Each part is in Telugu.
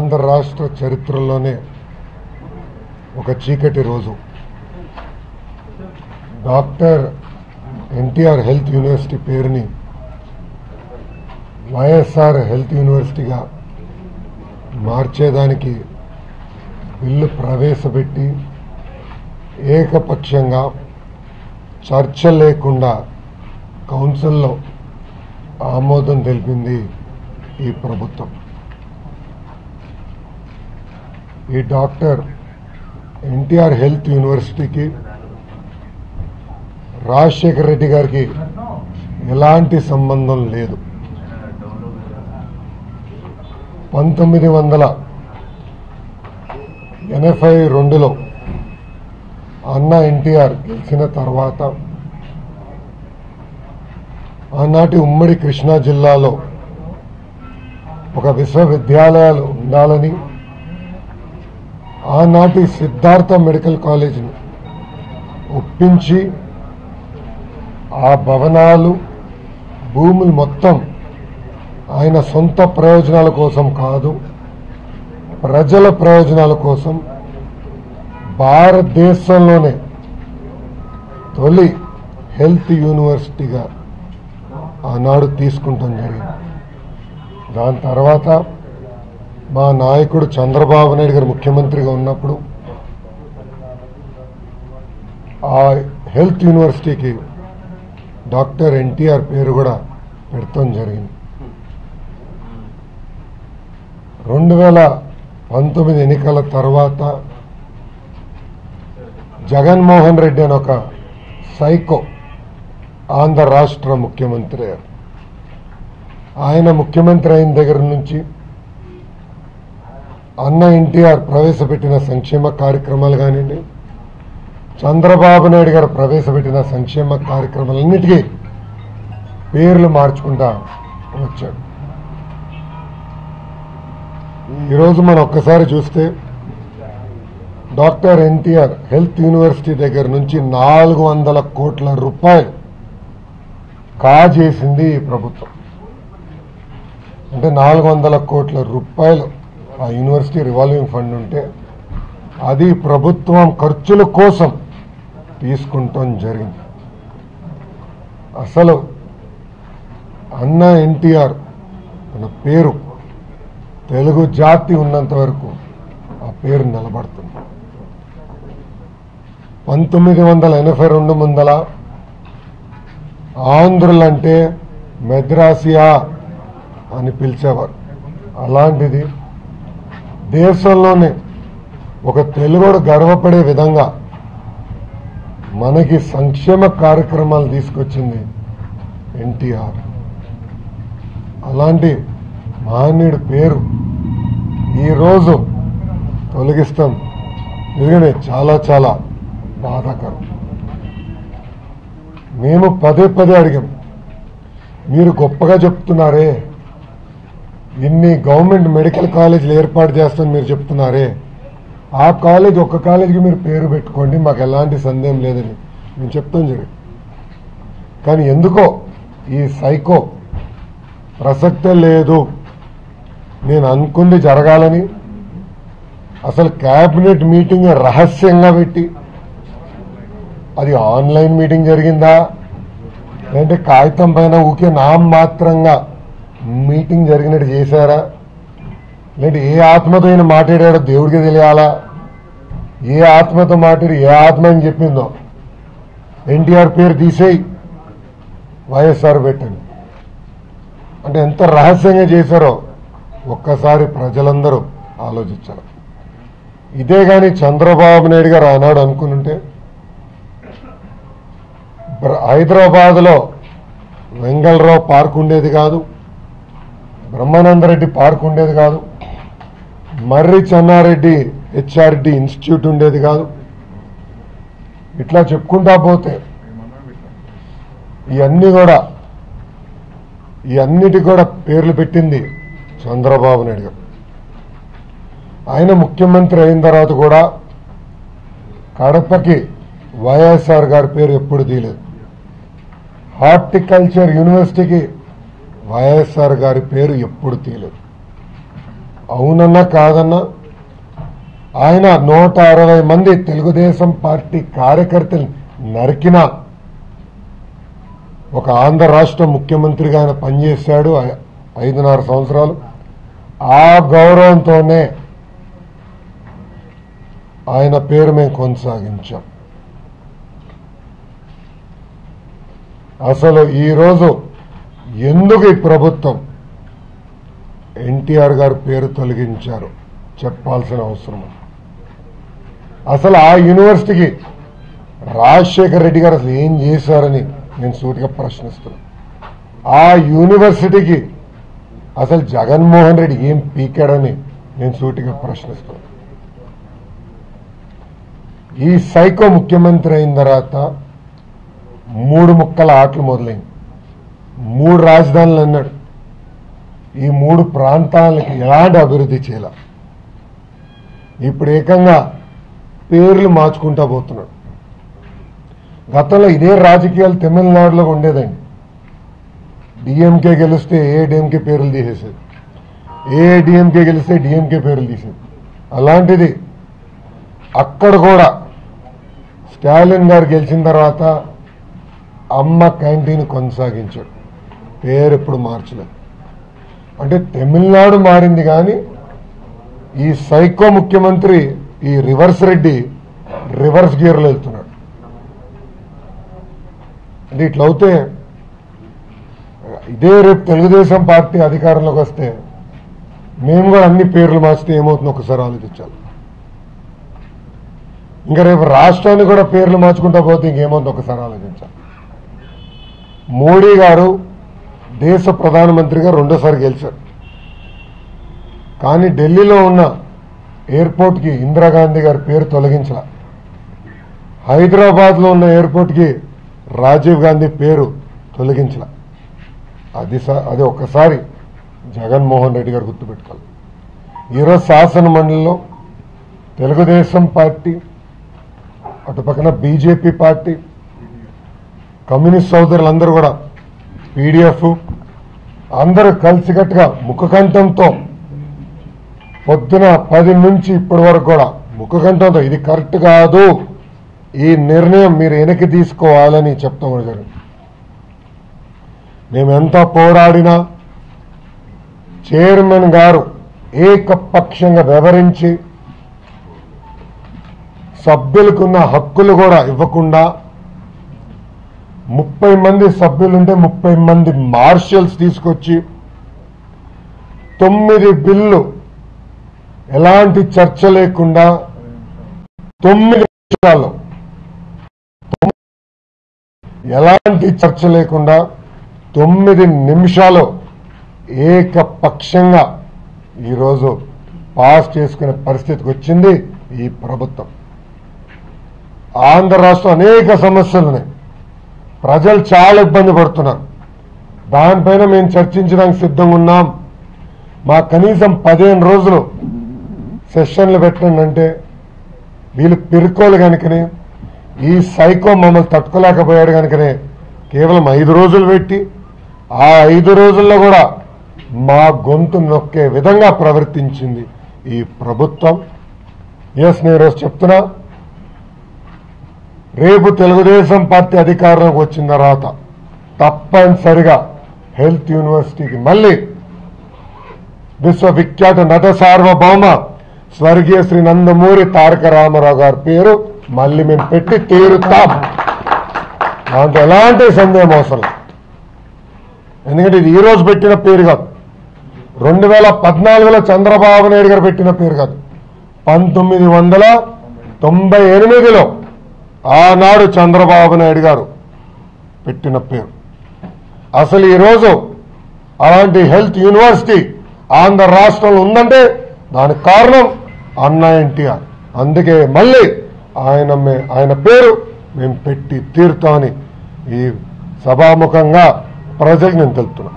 ఆంధ్ర రాష్ట్ర చరిత్రలోనే ఒక చీకటి రోజు డాక్టర్ ఎన్టీఆర్ హెల్త్ యూనివర్సిటీ పేరుని వైఎస్ఆర్ హెల్త్ యూనివర్సిటీగా మార్చేదానికి బిల్లు ప్రవేశపెట్టి ఏకపక్షంగా చర్చ లేకుండా కౌన్సిల్లో ఆమోదం తెలిపింది ఈ ప్రభుత్వం ఈ డాక్టర్ ఎన్టీఆర్ హెల్త్ యూనివర్సిటీకి రాజశేఖర రెడ్డి గారికి ఎలాంటి సంబంధం లేదు పంతొమ్మిది వందల ఎనభై రెండులో అన్న ఎన్టీఆర్ గెలిచిన తర్వాత ఆనాటి ఉమ్మడి కృష్ణా జిల్లాలో ఒక విశ్వవిద్యాలయాలు ఉండాలని ఆనాటి సిద్ధార్థ మెడికల్ కాలేజీని ఒప్పించి ఆ భవనాలు భూములు మొత్తం ఆయన సొంత ప్రయోజనాల కోసం కాదు ప్రజల ప్రయోజనాల కోసం భారతదేశంలోనే తొలి హెల్త్ యూనివర్సిటీగా ఆనాడు తీసుకుంటాం జరిగింది దాని తర్వాత మా నాయకుడు చంద్రబాబు నాయుడు గారు ముఖ్యమంత్రిగా ఉన్నప్పుడు ఆ హెల్త్ యూనివర్సిటీకి డాక్టర్ ఎన్టీఆర్ పేరు కూడా పెడతాం జరిగింది రెండు వేల పంతొమ్మిది ఎన్నికల తర్వాత జగన్మోహన్ రెడ్డి అని ఒక సైకో ఆంధ్ర రాష్ట్ర ముఖ్యమంత్రి అయ్యారు. ఆయన ముఖ్యమంత్రి అయిన దగ్గర నుంచి అన్న ఎన్టీఆర్ ప్రవేశపెట్టిన సంక్షేమ కార్యక్రమాలు కానివ్వండి చంద్రబాబు నాయుడు గారు ప్రవేశపెట్టిన సంక్షేమ కార్యక్రమాలన్నిటికీ పేర్లు మార్చుకుంటా వచ్చాడు ఈరోజు మనం ఒక్కసారి చూస్తే డాక్టర్ ఎన్టీఆర్ హెల్త్ యూనివర్సిటీ దగ్గర నుంచి నాలుగు వందల కోట్ల రూపాయలు కాజేసింది ఈ ప్రభుత్వం అంటే నాలుగు వందల కోట్ల రూపాయలు ఆ యూనివర్సిటీ రివాల్వింగ్ ఫండ్ ఉంటే అది ప్రభుత్వం ఖర్చుల కోసం తీసుకుంటాం జరిగింది అసలు అన్న ఎన్టీఆర్ తన పేరు తెలుగు జాతి ఉన్నంత వరకు ఆ పేరు నిలబడుతుంది పంతొమ్మిది వందల ఎనభై రెండు ముందల ఆంధ్రులంటే మెద్రాసియా అని పిలిచేవారు అలాంటిది దేశంలోనే ఒక తెలుగుడు గర్వపడే విధంగా మనకి సంక్షేమ కార్యక్రమాలు తీసుకొచ్చింది ఎన్టీఆర్ అలాంటి మహనీయుడి పేరు ఈరోజు తొలగిస్తాం నిజంగానే చాలా చాలా బాధాకరం మేము పదే పదే అడిగాం మీరు గొప్పగా చెప్తున్నారే ఇన్ని గవర్నమెంట్ మెడికల్ కాలేజీలు ఏర్పాటు చేస్తామని మీరు చెప్తున్నారే ఆ కాలేజ్ ఒక్క కాలేజీకి మీరు పేరు పెట్టుకోండి మాకు ఎలాంటి సందేహం లేదని మేము చెప్తాం జరిగింది కానీ ఎందుకో ఈ సైకో ప్రసక్తే లేదు నేను అనుకుంది జరగాలని అసలు క్యాబినెట్ మీటింగ్ రహస్యంగా పెట్టి అది ఆన్లైన్ మీటింగ్ జరిగిందా లేదంటే కాగితం పైన ఊకే నాం మాత్రంగా మీటింగ్ జరిగినట్టు చేశారా లేదంటే ఏ ఆత్మతో ఈయన మాట్లాడాడో దేవుడికి తెలియాలా ఏ ఆత్మతో మాట్లాడి ఏ ఆత్మ అని చెప్పిందో ఎన్టీఆర్ పేరు తీసేయి వైఎస్ఆర్ పెట్టండి అంటే ఎంత రహస్యంగా చేశారో ఒక్కసారి ప్రజలందరూ ఆలోచించారు ఇదే కానీ చంద్రబాబు నాయుడు గారు ఆనాడు అనుకునుంటే హైదరాబాద్లో వెంగళరావు పార్క్ ఉండేది కాదు బ్రహ్మానందరెడ్డి పార్క్ ఉండేది కాదు మర్రి చెన్నారెడ్డి హెచ్ఆర్డి ఇన్స్టిట్యూట్ ఉండేది కాదు ఇట్లా చెప్పుకుంటా పోతే ఇవన్నీ కూడా ఈ అన్నిటి కూడా పేర్లు పెట్టింది చంద్రబాబు నాయుడు గారు ఆయన ముఖ్యమంత్రి అయిన తర్వాత కూడా కడపకి వైఎస్ఆర్ గారి పేరు ఎప్పుడు తీయలేదు హార్టికల్చర్ యూనివర్సిటీకి వైఎస్ఆర్ గారి పేరు ఎప్పుడు తీయలేదు అవునన్నా కాదన్నా ఆయన నూట అరవై మంది తెలుగుదేశం పార్టీ కార్యకర్తలు నరికిన ఒక ఆంధ్ర రాష్ట్ర ముఖ్యమంత్రిగా ఆయన పనిచేశాడు ఐ- ఐదున్నర సంవత్సరాలు ఆ గౌరవంతోనే ఆయన పేరు మేము కొనసాగించాం అసలు ఈరోజు ఎందుకు ఈ ప్రభుత్వం ఎన్టీఆర్ గారి పేరు తొలగించారు చెప్పాల్సిన అవసరం ఉంది. అసలు ఆ యూనివర్సిటీకి రాజశేఖర్ రెడ్డి గారు అసలు ఏం చేశారని నేను సూటిగా ప్రశ్నిస్తున్నాను ఆ యూనివర్సిటీకి అసలు జగన్మోహన్ రెడ్డి ఏం పీకాడని నేను సూటిగా ప్రశ్నిస్తున్నాను ఈ సైకో ముఖ్యమంత్రి అయిన తర్వాత మూడు ముక్కల ఆటలు మొదలైంది మూడు రాజధానులు అన్నాడు ఈ మూడు ప్రాంతాలకి ఎలాంటి అభివృద్ధి చేయాల ఇప్పుడు ఏకంగా పేర్లు మార్చుకుంటా పోతున్నాడు గతంలో ఇదే రాజకీయాలు తమిళనాడులో ఉండేదండి డిఎంకే గెలిస్తే ఏ డిఎంకే పేర్లు తీసేసేది ఏ డిఎంకే గెలిస్తే డిఎంకే పేర్లు తీసేది అలాంటిది అక్కడ కూడా స్టాలిన్ గారు గెలిచిన తర్వాత అమ్మ క్యాంటీన్ కొనసాగించాడు పేరు ఎప్పుడు మార్చలేదు అంటే తమిళనాడు మారింది కానీ ఈ సైకో ముఖ్యమంత్రి ఈ రివర్స్ రెడ్డి రివర్స్ గేర్లో వెళ్తున్నాడు అంటే ఇట్లా అవుతే ఇదే రేపు తెలుగుదేశం పార్టీ అధికారంలోకి వస్తే మేము కూడా అన్ని పేర్లు మార్చితే ఏమవుతుందో ఒకసారి ఆలోచించాలి ఇంకా రేపు రాష్ట్రాన్ని కూడా పేర్లు మార్చుకుంటా పోతే ఇంకేమవుతుందో ఒకసారి ఆలోచించాలి మోడీ గారు దేశ ప్రధానమంత్రిగా రెండోసారి గెలిచారు కానీ ఢిల్లీలో ఉన్న ఎయిర్పోర్ట్కి ఇందిరాగాంధీ గారి పేరు తొలగించాల హైదరాబాద్లో ఉన్న ఎయిర్పోర్ట్కి రాజీవ్ గాంధీ పేరు తొలగించాల అది స- అది ఒక్కసారి జగన్మోహన్ రెడ్డి గారు గుర్తుపెట్టుకోవాలి ఈరోజు శాసన మండలిలో తెలుగుదేశం పార్టీ అటు పక్కన బీజేపీ పార్టీ కమ్యూనిస్ట్ సోదరులందరూ కూడా పీడిఎఫ్ అందరూ కలిసికట్టుగా ముఖకంఠంతో పొద్దున పది నుంచి ఇప్పటి వరకు కూడా ముఖకంఠంతో ఇది కరెక్ట్ కాదు ఈ నిర్ణయం మీరు వెనక్కి తీసుకోవాలని చెప్తాం జరిగింది మేము ఎంత పోరాడినా చైర్మన్ గారు ఏకపక్షంగా వివరించి సభ్యులకున్న హక్కులు కూడా ఇవ్వకుండా ముప్పై మంది సభ్యులుంటే ముప్పై మంది మార్షల్స్ తీసుకొచ్చి తొమ్మిది బిల్లు ఎలాంటి చర్చ లేకుండా తొమ్మిది నిమిషాల్లో ఎలాంటి చర్చ లేకుండా తొమ్మిది నిమిషాలు ఏకపక్షంగా ఈరోజు పాస్ చేసుకునే పరిస్థితికి వచ్చింది ఈ ప్రభుత్వం ఆంధ్ర రాష్ట్రం అనేక సమస్యలు ఉన్నాయి ప్రజలు చాలా ఇబ్బంది పడుతున్నారు దానిపైన మేము చర్చించడానికి సిద్ధంగా ఉన్నాం మా కనీసం పదిహేను రోజులు సెషన్లు పెట్టండి అంటే వీళ్ళు పిరుకోలు కనుకనే ఈ సైకో మమ్మల్ని తట్టుకోలేకపోయాడు కనుకనే కేవలం ఐదు రోజులు పెట్టి ఆ ఐదు రోజుల్లో కూడా మా గొంతు నొక్కే విధంగా ప్రవర్తించింది ఈ ప్రభుత్వం ఎస్ నేను ఈరోజు చెప్తున్నా రేపు తెలుగుదేశం పార్టీ అధికారంలోకి వచ్చిన తర్వాత తప్పనిసరిగా హెల్త్ యూనివర్సిటీకి మళ్ళీ విశ్వవిఖ్యాత నట సార్వభౌమ స్వర్గీయ శ్రీ నందమూరి తారక రామారావు గారి పేరు మళ్ళీ మేము పెట్టి తీరుతాం దాంట్లో ఎలాంటి సందేహం అవసరం లేదు. ఎందుకంటే ఇది ఈ రోజు పెట్టిన పేరు కాదు రెండు వేల పద్నాలుగులో చంద్రబాబు నాయుడు గారు పెట్టిన పేరు కాదు పంతొమ్మిది వందల తొంభై ఎనిమిదిలో ఆనాడు చంద్రబాబు నాయుడు గారు పెట్టిన పేరు అసలు ఈరోజు అలాంటి హెల్త్ యూనివర్సిటీ ఆంధ్ర రాష్ట్రంలో ఉందంటే దానికి కారణం అన్న ఎన్టీఆర్ అందుకే మళ్ళీ ఆయన మే- ఆయన పేరు మేము పెట్టి తీరుతామని ఈ సభాముఖంగా ప్రజలకు నేను తెలుపుతున్నాను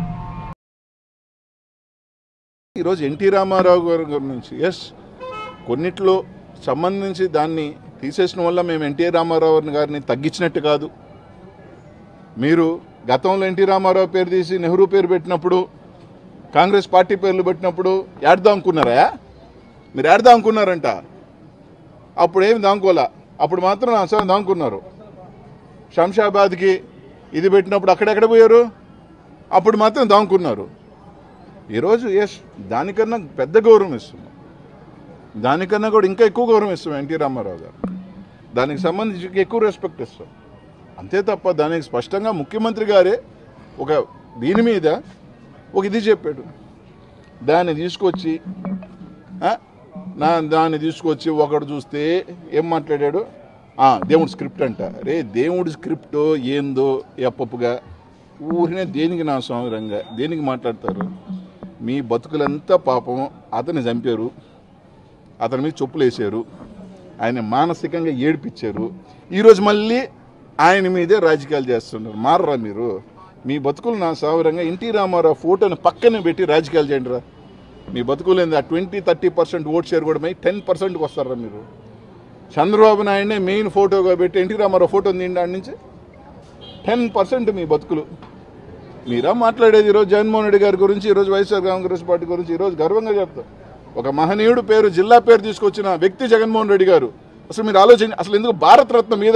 ఈరోజు ఎన్టీ రామారావు గారి గురించి ఎస్ కొన్నిట్లో సంబంధించి దాన్ని తీసేసిన వల్ల మేము ఎన్టీ రామారావు గారిని తగ్గించినట్టు కాదు మీరు గతంలో ఎన్టీ రామారావు పేరు తీసి నెహ్రూ పేరు పెట్టినప్పుడు కాంగ్రెస్ పార్టీ పేర్లు పెట్టినప్పుడు ఏడదాం అనుకున్నారా మీరు ఏడదాం అనుకున్నారంట అప్పుడు ఏమి దాంకోలా అప్పుడు మాత్రం అసలు దాంకున్నారు శంషాబాద్కి ఇది పెట్టినప్పుడు అక్కడెక్కడ పోయారు అప్పుడు మాత్రం దాంకున్నారు ఈరోజు ఎస్ దానికన్నా పెద్ద గౌరవం ఇస్తున్నాం దానికన్నా కూడా ఇంకా ఎక్కువ గౌరవం ఇస్తాం ఎన్టీ రామారావు గారు దానికి సంబంధించి ఇంకా ఎక్కువ రెస్పెక్ట్ ఇస్తాం అంతే తప్ప దానికి స్పష్టంగా ముఖ్యమంత్రి గారే ఒక దీని మీద ఒక ఇది చెప్పాడు దాన్ని తీసుకొచ్చి ఆ, నా దాన్ని తీసుకొచ్చి ఒకడు చూస్తే ఏం మాట్లాడాడు ఆ, దేవుడి స్క్రిప్ట్ అంట రే దేవుడి స్క్రిప్ట్ ఏందో ఎప్పప్పుగా ఊరినే దేనికి నా స్వామిరంగా దేనికి మాట్లాడతారు మీ బతుకులంతా పాపం అతన్ని చంపారు అతని మీద చెప్పులు వేసారు ఆయన మానసికంగా ఏడిపించారు ఈరోజు మళ్ళీ ఆయన మీదే రాజకీయాలు చేస్తున్నారు మారరా మీరు మీ బతుకులు నా సావరంగా ఎన్టీ రామారావు ఫోటోని పక్కన పెట్టి రాజకీయాలు చేయండి రా మీ బతుకులు ఏంది ఆ twenty thirty percent vote share కూడా మై టెన్ పర్సెంట్కి వస్తారా మీరు చంద్రబాబు నాయుడునే మెయిన్ ఫోటోగా పెట్టి ఎన్టీ రామారావు ఫోటో ఉంది దాని నుంచి టెన్ పర్సెంట్ మీ బతుకులు మీరా మాట్లాడేది ఈరోజు జగన్మోహన్ రెడ్డి గారి గురించి ఈరోజు వైఎస్ఆర్ కాంగ్రెస్ పార్టీ గురించి ఈరోజు గర్వంగా చెప్తా ఒక మహనీయుడు పేరు జిల్లా పేరు తీసుకొచ్చిన వ్యక్తి జగన్మోహన్ రెడ్డి గారు అసలు మీరు ఆలోచన అసలు ఎందుకు భారతరత్న మీద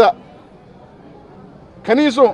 కనీసం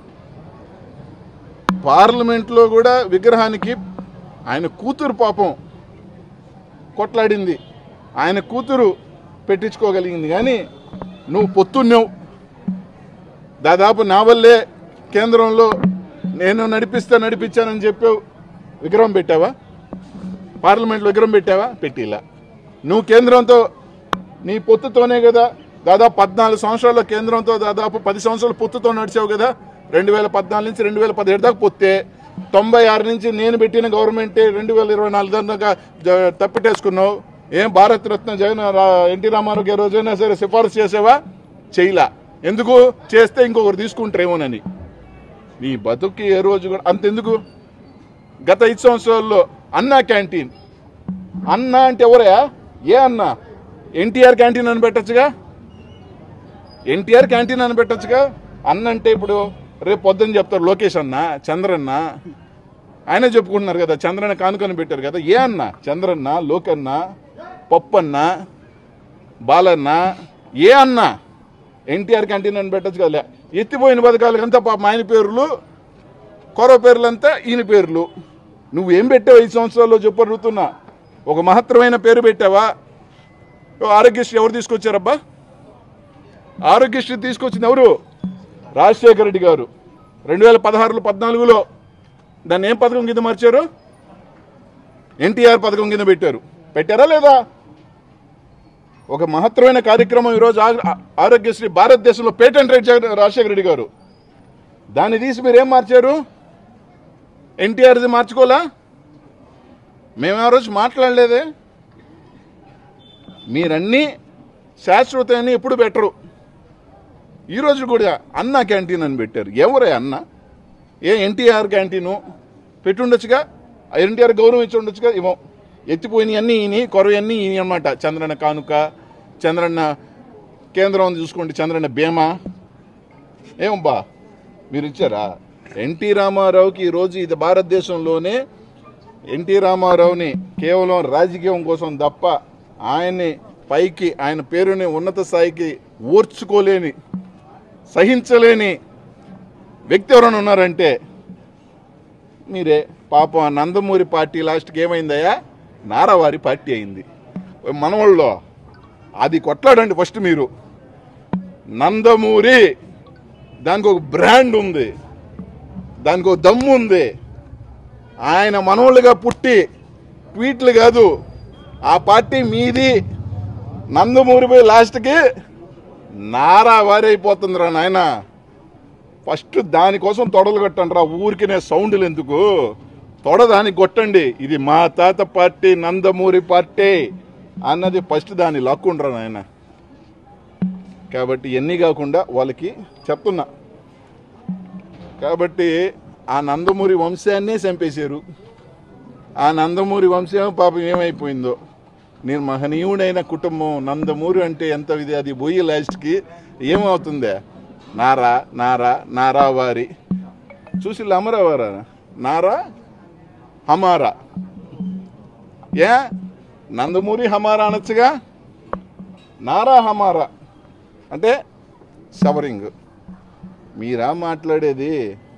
పార్లమెంట్లో కూడా విగ్రహానికి ఆయన కూతురు పాపం కొట్లాడింది ఆయన కూతురు పెట్టించుకోగలిగింది కానీ నువ్వు పొత్తున్నావు దాదాపు నా వల్లే కేంద్రంలో నేను నడిపిస్తా నడిపించానని చెప్పావు విగ్రహం పెట్టావా పార్లమెంట్లో విగ్రహం పెట్టావా పెట్టిలా నువ్వు కేంద్రంతో నీ పొత్తుతోనే కదా దాదాపు పద్నాలుగు సంవత్సరాల కేంద్రంతో దాదాపు పది సంవత్సరాలు పొత్తుతో నడిచావు కదా రెండు వేల పద్నాలుగు నుంచి రెండు వేల పదిహేడు దాకా పొత్తే తొంభై ఆరు నుంచి నేను పెట్టిన గవర్నమెంటే రెండు వేల ఇరవై నాలుగు దాకా జ- తప్పిటేసుకున్నావు ఏం భారత్ రత్న జగన్ రా- ఎన్టీ రామారావు ఏ రోజైనా సరే సిఫారసు చేసావా చేయలా ఎందుకు చేస్తే ఇంకొకరు తీసుకుంటారేమోనని నీ బతుక్కి ఏ రోజు కూడా అంతెందుకు గత ఐదు సంవత్సరాల్లో అన్నా క్యాంటీన్ అన్న అంటే ఎవరయా ఏ అన్న ఎన్టీఆర్ క్యాంటీన్ అని పెట్టచ్చుగా ఎన్టీఆర్ క్యాంటీన్ అని పెట్టచ్చుగా అన్న అంటే ఇప్పుడు రేపు పొద్దున్న చెప్తారు లోకేష్ అన్న చంద్రన్న ఆయన చెప్పుకుంటున్నారు కదా చంద్రన్న కానుకొని పెట్టారు కదా ఏ అన్న చంద్రన్న లోకన్న పప్పన్న బాలన్న ఏ అన్న ఎన్టీఆర్ క్యాంటీన్ అని పెట్టచ్చు కదా ఎత్తిపోయిన పథకాలకంతా పాపం ఆయన పేర్లు కొరవ పేర్లంతా ఈయన పేర్లు నువ్వేం పెట్టావు ఐదు సంవత్సరాల్లో చెప్పు అడుగుతున్నా ఒక మహత్తరమైన పేరు పెట్టావా ఓ ఆరోగ్యశ్రీ ఎవరు తీసుకొచ్చారబ్బా ఆరోగ్యశ్రీ తీసుకొచ్చింది ఎవరు రాజశేఖర రెడ్డి గారు రెండు వేల పదహారులో పద్నాలుగులో దాన్ని ఏం పథకం కింద మార్చారు ఎన్టీఆర్ పథకం కింద పెట్టారు పెట్టారా లేదా ఒక మహత్తరమైన కార్యక్రమం ఈరోజు ఆ- ఆరోగ్యశ్రీ భారతదేశంలో పేటెంట్ రైట్ జగన్- రాజశేఖర రెడ్డి గారు దాన్ని తీసి మీరు ఏం మార్చారు ఎన్టీఆర్ది మార్చుకోలా మేము ఆ రోజు మాట్లాడలేదే మీరన్నీ శాశ్వతని ఎప్పుడు పెట్టరు ఈరోజు కూడా అన్న క్యాంటీన్ అని పెట్టారు ఎవరే అన్న ఏ ఎన్టీఆర్ క్యాంటీను పెట్టుండొచ్చుగా ఆ ఎన్టీఆర్ గౌరవం ఇచ్చి ఉండొచ్చుగా ఇవ్వం ఎత్తిపోయినవన్నీ ఈయన కొరవన్నీ ఈయన అనమాట చంద్రన్న కానుక చంద్రన్న కేంద్రం చూసుకోండి చంద్రన్న బీమా ఏం బా మీరు ఇచ్చారా ఎన్టీ రామారావుకి ఈరోజు ఇది భారతదేశంలోనే ఎన్టీ రామారావుని కేవలం రాజకీయం కోసం తప్ప ఆయన్ని పైకి ఆయన పేరుని ఉన్నత స్థాయికి ఓర్చుకోలేని సహించలేని వ్యక్తి ఎవరైనా ఉన్నారంటే మీరే పాపం ఆ నందమూరి పార్టీ లాస్ట్కి ఏమైందయ్యా నారావారి పార్టీ అయింది మనవాళ్ళలో అది కొట్లాడండి ఫస్ట్ మీరు నందమూరి దానికి ఒక బ్రాండ్ ఉంది దానికి ఒక దమ్ము ఉంది ఆయన మనోళ్ళుగా పుట్టి ట్వీట్లు కాదు ఆ పార్టీ మీది నందమూరి పోయి లాస్ట్కి నారా వారి అయిపోతుందిరా నాయన ఫస్ట్ దానికోసం తొడలు కొట్టండి రా ఊరికినే సౌండ్లు ఎందుకు తొడ దానికి కొట్టండి ఇది మా తాత పార్టీ నందమూరి పార్టీ అన్నది ఫస్ట్ దాన్ని లాక్కుండ్రా నాయన కాబట్టి ఎన్ని కాకుండా వాళ్ళకి చెప్తున్నా కాబట్టి ఆ నందమూరి వంశాన్నే చంపేశారు ఆ నందమూరి వంశం పాపం ఏమైపోయిందో నేను మహనీయుడైన కుటుంబం నందమూరి అంటే ఎంత ఇది అది పోయి లాస్ట్కి ఏమవుతుందే నారా నారా నారా వారి చూసి అమరావారా నారా హమారా ఏ నందమూరి హమారా అనొచ్చుగా నారా హమారా అంటే షవరింగ్ మీరా మాట్లాడేది